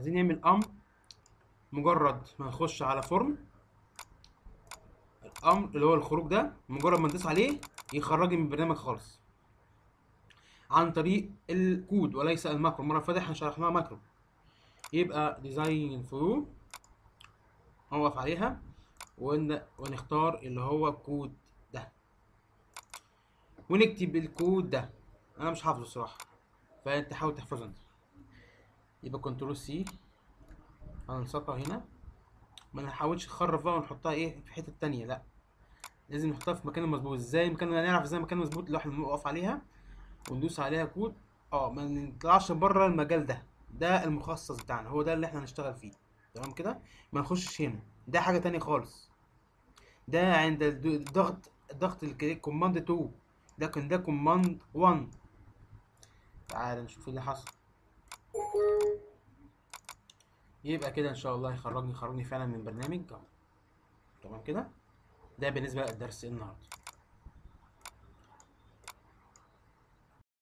عايزين نعمل امر مجرد ما نخش على فورم الامر اللي هو الخروج ده مجرد ما ندوس عليه يخرجني من البرنامج خالص عن طريق الكود وليس الماكرو المره اللي فاتت احنا شرحناها ماكرو يبقى ديزاين فلو نوقف عليها ون... ونختار اللي هو الكود ده ونكتب الكود ده انا مش حافظه الصراحه فانت حاول تحفظه انت يبقى كنترول سي هنلصقها هنا ما نحاولش نخرف بقى ونحطها ايه في حته تانية لا لازم نحطها في مكان مظبوط ازاي مكان هنعرف ازاي مكان مظبوط اللي احنا بنقف عليها وندوس عليها كود اه ما نطلعش بره المجال ده ده المخصص بتاعنا هو ده اللي احنا هنشتغل فيه تمام كده ما نخشش هنا ده حاجه تانية خالص ده عند الد- الضغط ضغط الكوماند 2 لكن ده كوماند 1 تعال نشوف اللي حصل يبقى كده ان شاء الله يخرجني يخرجني فعلا من البرنامج أهو. تمام كده ده بالنسبه للدرس النهارده